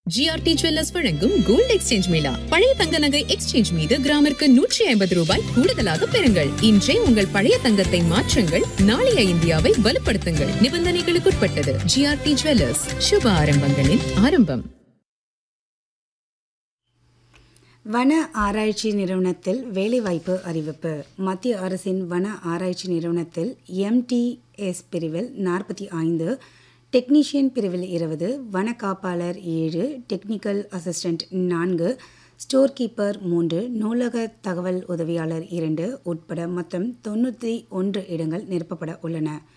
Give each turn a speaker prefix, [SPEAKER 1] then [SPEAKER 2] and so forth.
[SPEAKER 1] GRT jewellers வழங்கும் gold exchange mela பழைய தங்க நகை எக்ஸ்சேஞ்ச் மீது கிராமிற்கு நூற்றி ஐம்பது ரூபாய் கூடுதலாக பெறுங்கள் இன்றே உங்கள் பழைய தங்கத்தை மாற்றுங்கள் நாளைய இந்தியாவை வலுப்படுத்துங்கள் நிபந்தனைகளுக்குட்பட்டது ஜிஆர்டி ஜுவல்லர்ஸ் சுப ஆரம்பங்களின் ஆரம்பம்
[SPEAKER 2] வன ஆராய்ச்சி நிறுவனத்தில் வேலைவாய்ப்பு அறிவிப்பு மத்திய அரசின் வன ஆராய்ச்சி நிறுவனத்தில் எம்டிஎஸ் பிரிவில் நாற்பத்தி ஐந்து டெக்னீஷியன் பிரிவில் இருபது வன காப்பாளர் ஏழு டெக்னிக்கல் அசிஸ்டன்ட் நான்கு ஸ்டோர் கீப்பர் மூன்று நூலக தகவல் உதவியாளர் இரண்டு உட்பட மொத்தம் தொண்ணூற்றி ஒன்று இடங்கள் நிரப்பப்பட உள்ளன